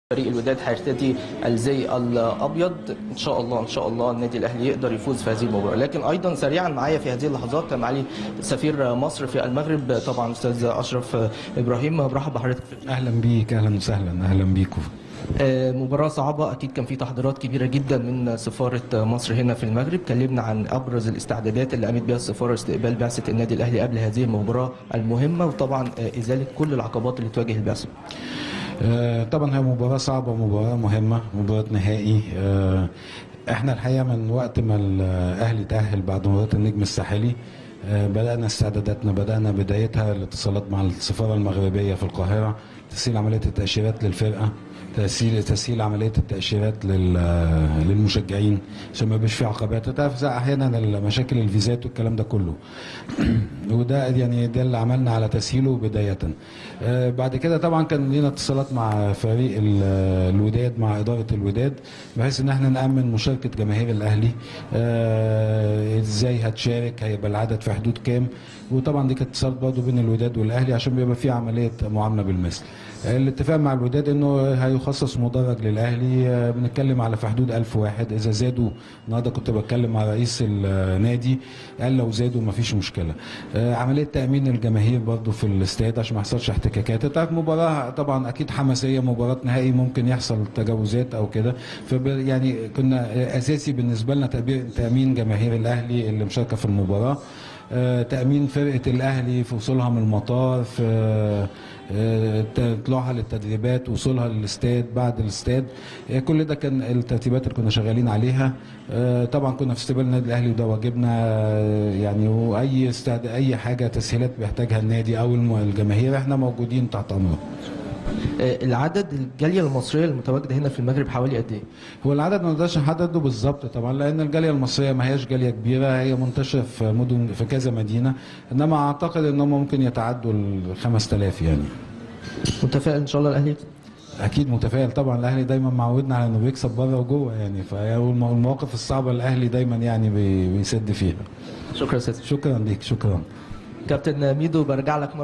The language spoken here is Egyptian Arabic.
فريق الوداد هيرتدي الزي الابيض ان شاء الله ان شاء الله النادي الاهلي يقدر يفوز في هذه المباراه لكن ايضا سريعا معايا في هذه اللحظات معالي سفير مصر في المغرب طبعا استاذ اشرف ابراهيم برحب بحضرتك اهلا بيك اهلا وسهلا اهلا بيكم آه، مباراة صعبة أكيد كان في تحضيرات كبيرة جدا من سفارة مصر هنا في المغرب كلمنا عن أبرز الاستعدادات اللي قامت بها السفارة استقبال بعثة النادي الأهلي قبل هذه المباراة المهمة وطبعا آه، إزالة كل العقبات اللي تواجه البعثة آه، طبعا هي مباراة صعبة مباراة مهمة مباراة نهائي آه، احنا الحقيقة من وقت ما الاهلي تأهل بعد مباراة النجم الساحلي آه، بدأنا استعداداتنا بدأنا بدايتها الاتصالات مع السفارة المغربية في القاهرة تسهيل عملية التأشيرات للفرقة تسهيل تسهيل عمليه التاشيرات لل- للمشجعين عشان ما يبقاش في عقبات تعرف زي احيانا المشاكل الفيزات والكلام ده كله وده يعني ده اللي عملنا على تسهيله بدايه آه، بعد كده طبعا كان لينا اتصالات مع فريق ال- الوداد مع اداره الوداد بحيث ان احنا نامن مشاركه جماهير الاهلي آه، ازاي هتشارك هيبقى العدد في حدود كام وطبعا دي كانت اتصالات برضه بين الوداد والاهلي عشان بيبقى في عمليه معامله بالمثل الاتفاق مع الوداد انه هيخصص مدرج للاهلي آه، بنتكلم على في حدود 1000 واحد اذا زادوا النهارده كنت بتكلم مع رئيس النادي قال لو زادوا ما فيش مشكله آه، عمليه تامين الجماهير برضه في الاستاد عشان ما يحصلش احتكاكات انت عارف مباراه طبعا اكيد حماسيه مباراه نهائي ممكن يحصل تجاوزات او كده فب يعني كنا اساسي بالنسبه لنا تأبي- تامين جماهير الاهلي اللي مشاركه في المباراه آه، تامين فرقه الاهلي في وصولها من المطار في آه، طلوعها للتدريبات وصولها للاستاد بعد الاستاد آه، كل ده كان الترتيبات اللي كنا شغالين عليها آه، طبعا كنا في استقبال النادي الاهلي وده واجبنا آه، يعني واي استعد اي حاجه تسهيلات بيحتاجها النادي او الم- الجماهير احنا موجودين تحت امره آه، العدد الجالية المصرية المتواجدة هنا في المغرب حوالي قد إيه؟ هو العدد ما نقدرش نحدده بالظبط طبعا لان الجاليه المصريه ما هياش جاليه كبيره هي منتشره في مدن في كذا مدينه انما اعتقد انهم ممكن يتعدوا ال 5000 يعني متفائل إن شاء الله الأهلي اكيد متفائل طبعا الاهلي دايما معودنا على انه بيكسب بره وجوه يعني فالمواقف الصعبه الاهلي دايما يعني بي- بيسد فيها شكرا سيدي شكرا ليك شكرا كابتن ميدو برجع لك